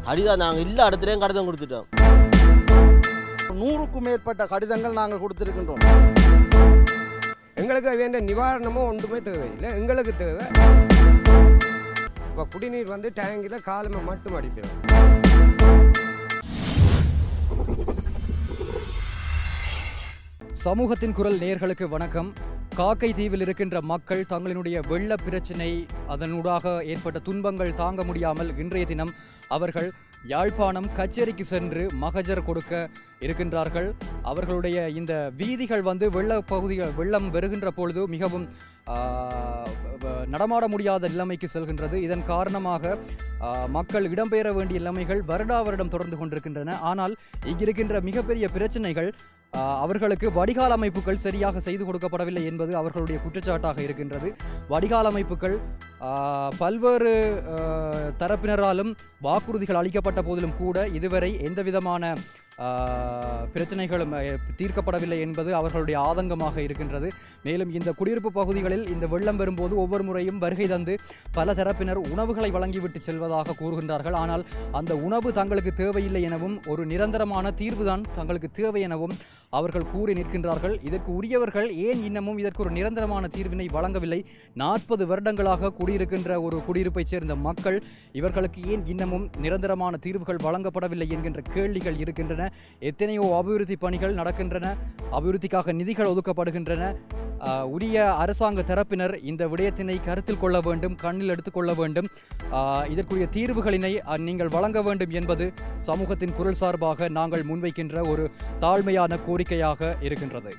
கடிதம் நாங்கள் எல்லா இடத்துலையும் கடிதம் கொடுத்துட்டோம் நூறுக்கும் மேற்பட்ட கடிதங்கள் நாங்கள் கொடுத்திருக்கின்றோம் எங்களுக்கு வேண்டிய நிவாரணமும் ஒன்றுமே தேவையில்லை எங்களுக்கு தேவை இப்போ குடிநீர் வந்து டேங்கில் காலமை மட்டும் அடிக்கிறோம் சமூகத்தின் குரல் நேயர்களுக்கு வணக்கம் காக்கை தீவில் இருக்கின்ற மக்கள் தங்களினுடைய வெள்ள பிரச்சினை அதனூடாக ஏற்பட்ட துன்பங்கள் தாங்க முடியாமல் இன்றைய தினம் அவர்கள் யாழ்ப்பாணம் கச்சேரிக்கு சென்று மகஜர் கொடுக்க இருக்கின்றார்கள் அவர்களுடைய இந்த வீதிகள் வந்து வெள்ள பகுதிகள் வெள்ளம் வருகின்ற பொழுது மிகவும் ஆ, வ- நடமாட முடியாத நிலைமைக்கு செல்கின்றது இதன் காரணமாக ஆ, மக்கள் இடம்பெயர வேண்டிய நிலைமைகள் வருடா வருடம் தொடர்ந்து கொண்டிருக்கின்றன ஆனால் இங்கிருக்கின்ற மிகப்பெரிய பிரச்சனைகள் ஆ, அவர்களுக்கு வடிகால் அமைப்புகள் சரியாக செய்து கொடுக்கப்படவில்லை என்பது அவர்களுடைய குற்றச்சாட்டாக இருக்கின்றது வடிகால் அமைப்புகள் ஆ, பல்வேறு ஆ, தரப்பினராலும் வாக்குறுதிகள் அளிக்கப்பட்ட போதிலும் கூட இதுவரை எந்த விதமான ஆ, பிரச்சனைகளும் அ, தீர்க்கப்படவில்லை என்பது அவர்களுடைய ஆதங்கமாக இருக்கின்றது மேலும் இந்த குடியிருப்பு பகுதிகளில் இந்த வெள்ளம் வரும்போது ஒவ்வொரு முறையும் வருகை தந்து பல தரப்பினர் உணவுகளை வழங்கிவிட்டு செல்வதாக கூறுகின்றார்கள் ஆனால் அந்த உணவு தங்களுக்கு தேவையில்லை எனவும் ஒரு நிரந்தரமான தீர்வுதான் தங்களுக்கு தேவை எனவும் அவர்கள் கூறி நிற்கின்றார்கள் இதற்கு உரியவர்கள் ஏன் இன்னமும் இதற்கு ஒரு நிரந்தரமான தீர்வினை வழங்கவில்லை நாற்பது வருடங்களாக குடியிருக்கின்ற ஒரு குடியிருப்பைச் சேர்ந்த மக்கள் இவர்களுக்கு ஏன் இன்னமும் நிரந்தரமான தீர்வுகள் வழங்கப்படவில்லை என்கின்ற கேள்விகள் இருக்கின்றன எத்தனையோ அபிவிருத்தி பணிகள் நடக்கின்றன அபிவிருத்திக்காக நிதிகள் ஒதுக்கப்படுகின்றன ஆஹ், உரிய அரசாங்க தரப்பினர் இந்த விடயத்தினை கருத்தில் கொள்ள வேண்டும் கண்ணில் எடுத்துக்கொள்ள வேண்டும் ஆஹ், இதற்குரிய தீர்வுகளினை அஹ், நீங்கள் வழங்க வேண்டும் என்பது சமூகத்தின் குரல் சார்பாக நாங்கள் முன்வைக்கின்ற ஒரு தாழ்மையான கோரிக்கையாக இருக்கின்றது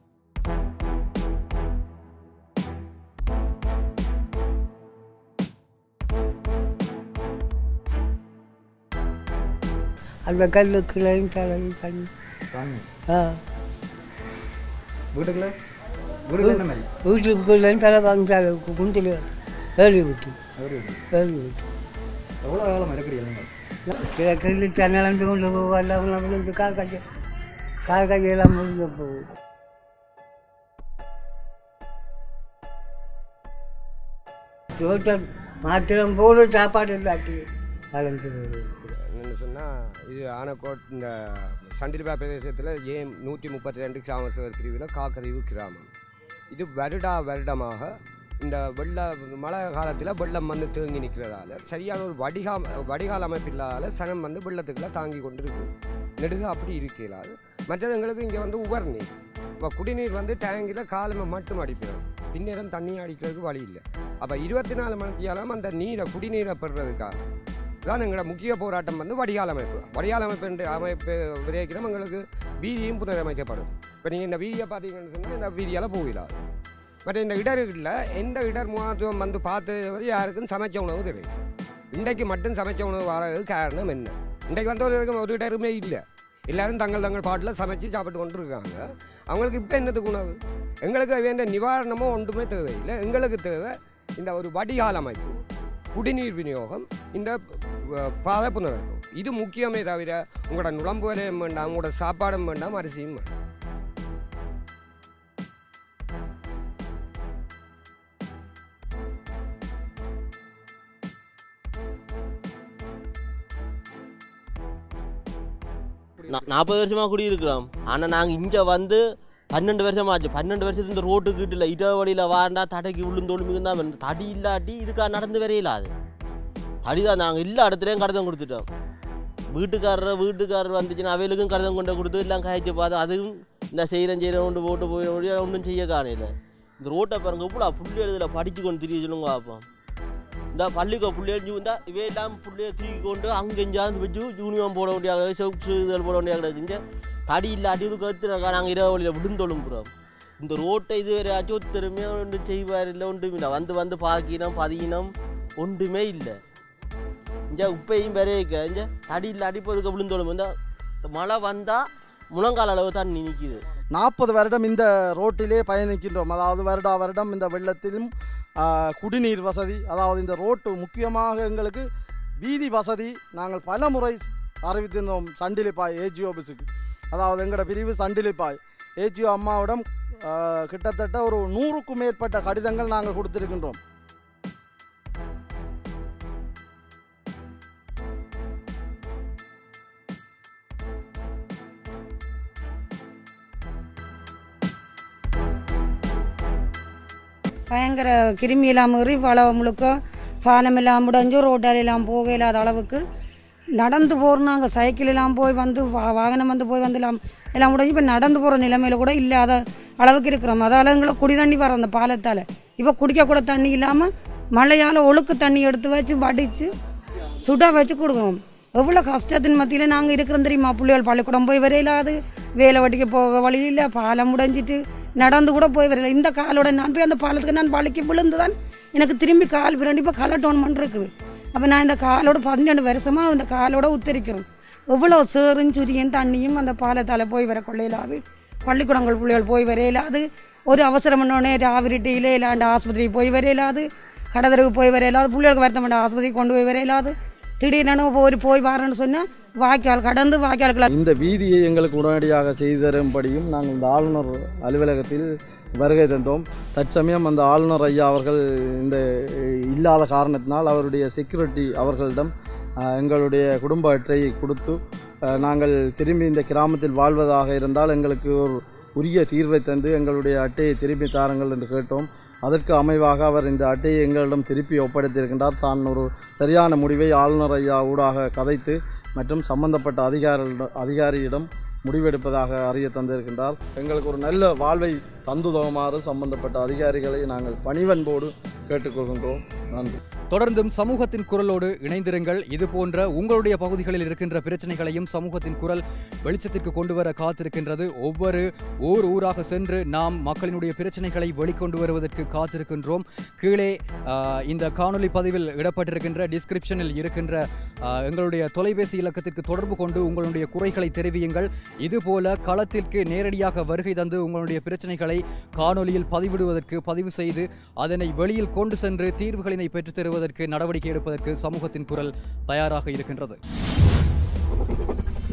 அந்த கல்லுக்குள்ளையும் தலையும் கண் ஆ வீட்டுக்குள்ள வீட்டுக்குள்ளேயும் தலை வாங்கிட்டாங்க குந்தில் ஏறி விட்டு ஏறி விட்டு எவ்வளோ காலம் இருக்கிறீங்க சில கல்லு தன்னலந்து கொண்டு போகும் எல்லாம் விழுந்து கால் கையை கால் கையெல்லாம் முடிஞ்ச போகும் தோட்டம் மாத்திரம் போடு சாப்பாடு இல்லாட்டி கலந்து என்னென்னு சொன்னால் இது ஆனக்கோட் இந்த சண்டிலிபா பிரதேசத்தில் ஏன் நூற்றி முப்பத்தி ரெண்டு கிராம சேவை பிரிவில் காக்கறிவு கிராமம் இது வருடா வருடமாக இந்த வெள்ள மழை காலத்தில் வெள்ளம் வந்து தேங்கி நிற்கிறதால சரியான ஒரு வடிகா வடிகால் அமைப்பு இல்லாதால சனம் வந்து வெள்ளத்துக்குள்ள தாங்கி கொண்டு இருக்கு நெடுக அப்படி இருக்கலாது மற்றது எங்களுக்கு இங்கே வந்து உவர் நீர் இப்போ குடிநீர் வந்து டேங்கில் காலமை மட்டும் அடிக்கிறோம் பின்னேரம் தண்ணி அடிக்கிறதுக்கு வழி இல்லை அப்போ இருபத்தி நாலு மணித்தியாலும் அந்த நீரை குடிநீரை பெறுறதுக்காக தான் எங்களோட முக்கிய போராட்டம் வந்து வடிகால் அமைப்பு வடிகால் அமைப்பு என்ற அமைப்பு விதைக்கிறோம் எங்களுக்கு வீதியும் புனரமைக்கப்படும் இப்போ நீங்கள் இந்த வீதியை பார்த்தீங்கன்னு சொன்னால் இந்த வீதியால் போயிடாது மற்ற இந்த இடர்களில் எந்த இடர் முகாத்துவம் வந்து பார்த்து யாருக்கும் சமைச்ச உணவு தெரியும் இன்றைக்கு மட்டும் சமைச்ச உணவு வரது காரணம் என்ன இன்றைக்கு வந்து ஒரு ஒரு இடருமே இல்லை எல்லாரும் தங்கள் தங்கள் பாட்டில் சமைச்சு சாப்பிட்டு கொண்டு இருக்காங்க அவங்களுக்கு இப்போ என்னத்துக்கு உணவு எங்களுக்கு வேண்டிய நிவாரணமும் ஒன்றுமே தேவையில்லை எங்களுக்கு தேவை இந்த ஒரு வடிகால் அமைப்பு குடிநீர் விநியோகம் இந்த அஹ், பாதை புனரமைப்பு இது முக்கியமே தவிர உங்களோட நுழம்பு வரையும் வேண்டாம் உங்களோட சாப்பாடும் வேண்டாம் அரிசியும் வேண்டாம் நா- நாற்பது வருஷமா குடியிருக்கிறோம் ஆனால் நாங்கள் இங்கே வந்து பன்னெண்டு வருஷம் ஆச்சு பன்னெண்டு வருஷத்துக்கு இந்த ரோட்டு கீட்டில் இட வழியில் வாண்டா தடைக்கு விழுந்தோடு தான் தடி இல்லாட்டி இதுக்காக நடந்து வரையிலாது தடி தான் நாங்கள் எல்லா இடத்துலையும் கடிதம் கொடுத்துட்டோம் வீட்டுக்காரர் வீட்டுக்காரர் வந்துச்சுன்னா அவைகளுக்கும் கடிதம் கொண்டு கொடுத்து எல்லாம் காய்ச்சி பார்த்து அதுவும் இந்த செய்கிறேன் செய்கிறேன் கொண்டு போட்டு போய் முடியாது ஒன்றும் செய்ய காணையில் இந்த ரோட்டை பாருங்க இப்படா புள்ளி எழுதுல படித்து கொண்டு திரிய சொல்லுங்க பார்ப்போம் இந்த பள்ளிக்கு புள்ளி எழுதி வந்தா இவே எல்லாம் புள்ளைய தூக்கி கொண்டு அங்கே இஞ்சாந்து வச்சு யூனிஃபார்ம் போட வேண்டிய சொக்ஸு இதழ் போட வேண்டிய கிடக்கு இங்கே தடி இல்லாட்டி இது கத்துனாக்கா நாங்கள் இரவு வழியில் விழுந்தொழுங்குறோம் இந்த ரோட்டை இது வரையாச்சும் ஒருத்தருமே ஒன்றும் செய்வார் இல்லை ஒன்றும் இல்லை வந்து வந்து பாக்கினம் பதியினம் ஒன்றுமே இல்லை இங்கே உப்பையும் பெரிய இங்கே தடி இல்லாட்டி இப்போ இதுக்கு விழுந்தொழும்பு இந்த இந்த மழை வந்தால் முழங்கால் அளவு தண்ணி நிற்கிது நாற்பது வருடம் இந்த ரோட்டிலே பயணிக்கின்றோம் அதாவது வருடா வருடம் இந்த வெள்ளத்திலும் ஆ, குடிநீர் வசதி அதாவது இந்த ரோட்டு முக்கியமாக எங்களுக்கு வீதி வசதி நாங்கள் பல முறை அறிவித்திருந்தோம் சண்டிலிப்பாய் ஏஜி ஆஃபீஸுக்கு அதாவது எங்களோட பிரிவு சண்டிலிப்பாய் ஏஜிஓ அம்மாவிடம் ஆ, கிட்டத்தட்ட ஒரு நூறுக்கும் மேற்பட்ட கடிதங்கள் நாங்கள் கொடுத்திருக்கின்றோம் பயங்கர கிருமி எல்லாம் ஏறி வளவு முழுக்க பாலம் எல்லாம் முடிஞ்சு ரோட்டால் எல்லாம் போக இல்லாத அளவுக்கு நடந்து போகிறோம் சைக்கிள் எல்லாம் போய் வந்து வா- வாகனம் வந்து போய் வந்து எல்லாம் எல்லாம் முடிஞ்சு இப்போ நடந்து போகிற நிலைமையில கூட இல்லாத அளவுக்கு இருக்கிறோம் அதால் எங்களை குடி தண்ணி வர அந்த பாலத்தால் இப்போ குடிக்கக்கூட தண்ணி இல்லாமல் மழையால் ஒழுக்கு தண்ணி எடுத்து வச்சு வடித்து சுட வச்சு கொடுக்குறோம் எவ்வளோ கஷ்டத்தின் மத்தியில் நாங்கள் இருக்கிறோம் தெரியுமா பிள்ளைகள் பள்ளிக்கூடம் போய் வரையிலாது வேலை வட்டிக்கு போக வழி இல்லை பாலம் முடிஞ்சிட்டு நடந்து கூட போய் வரையில இந்த காலோட நான் போய் அந்த பாலத்துக்கு நான் பழிக்கு விழுந்து தான் எனக்கு திரும்பி கால் விரண்டி இப்போ கலர் டோன்மெண்ட் இருக்குது அப்போ நான் இந்த காலோட பன்னெண்டு வருஷமாக இந்த காலோட உத்தரிக்கிறோம் எவ்வளோ சேரும் சுரியும் தண்ணியும் அந்த பாலத்தால் போய் வர கொள்ளையிலாது பள்ளிக்கூடங்கள் பிள்ளைகள் போய் வரையிலாது ஒரு அவசரம் பண்ணோடனே ராவிரிட்டியிலே இல்லாண்ட ஆஸ்பத்திரிக்கு போய் வரையிலாது கடதருக்கு போய் வரையிலாது பிள்ளைகளுக்கு வருத்தம் பண்ண ஆஸ்பத்திரிக்கு கொண்டு போய் வரையிலாது திடீர்னு ஒரு போய் வரேன்னு சொன்னால் வாய்க்கால் கடந்து வாய்க்காலுக்குள்ள இந்த வீதியை எங்களுக்கு உடனடியாக செய்து தரும்படியும் நாங்கள் இந்த ஆளுநர் அலுவலகத்தில் வருகை தந்தோம் தற்சமயம் அந்த ஆளுநர் ஐயா அவர்கள் இந்த இல்லாத காரணத்தினால் அவருடைய செக்யூரிட்டி அவர்களிடம் அஹ், எங்களுடைய குடும்ப அட்டையை கொடுத்து அஹ், நாங்கள் திரும்பி இந்த கிராமத்தில் வாழ்வதாக இருந்தால் எங்களுக்கு ஒரு உரிய தீர்வை தந்து எங்களுடைய அட்டையை திருப்பி தாருங்கள் என்று கேட்டோம் அதற்கு அமைவாக அவர் இந்த அட்டையை எங்களிடம் திருப்பி ஒப்படைத்திருக்கின்றார் தான் ஒரு சரியான முடிவை ஆளுநர் ஐயா ஊடாக கதைத்து மற்றும் சம்பந்தப்பட்ட அதிகாரிகளிடம் அதிகாரியிடம் முடிவெடுப்பதாக அறிய தந்திருக்கின்றார் எங்களுக்கு ஒரு நல்ல வாழ்வை தந்துதவுமாறு சம்பந்தப்பட்ட அதிகாரிகளை நாங்கள் பணிவன்போடு கேட்டுக்கொள்கின்றோம் நன்றி தொடர்ந்தும் சமூகத்தின் குரலோடு இணைந்திருங்கள் இது போன்ற உங்களுடைய பகுதிகளில் இருக்கின்ற பிரச்சனைகளையும் சமூகத்தின் குரல் வெளிச்சத்திற்கு கொண்டு வர காத்திருக்கின்றது ஒவ்வொரு ஊர் ஊராக சென்று நாம் மக்களினுடைய பிரச்சனைகளை வெளிக்கொண்டு வருவதற்கு காத்திருக்கின்றோம் கீழே ஆஹ், இந்த காணொளி பதிவில் இடப்பட்டிருக்கின்ற டிஸ்கிரிப்ஷனில் இருக்கின்ற ஆஹ், எங்களுடைய தொலைபேசி இலக்கத்திற்கு தொடர்பு கொண்டு உங்களுடைய குறைகளை தெரிவியுங்கள் இதுபோல களத்திற்கு நேரடியாக வருகை தந்து உங்களுடைய பிரச்சனைகளை காணொளியில் பதிவிடுவதற்கு பதிவு செய்து அதனை வெளியில் கொண்டு சென்று தீர்வுகளினை பெற்றுத் தருவதற்கு நடவடிக்கை எடுப்பதற்கு சமூகத்தின் குரல் தயாராக இருக்கின்றது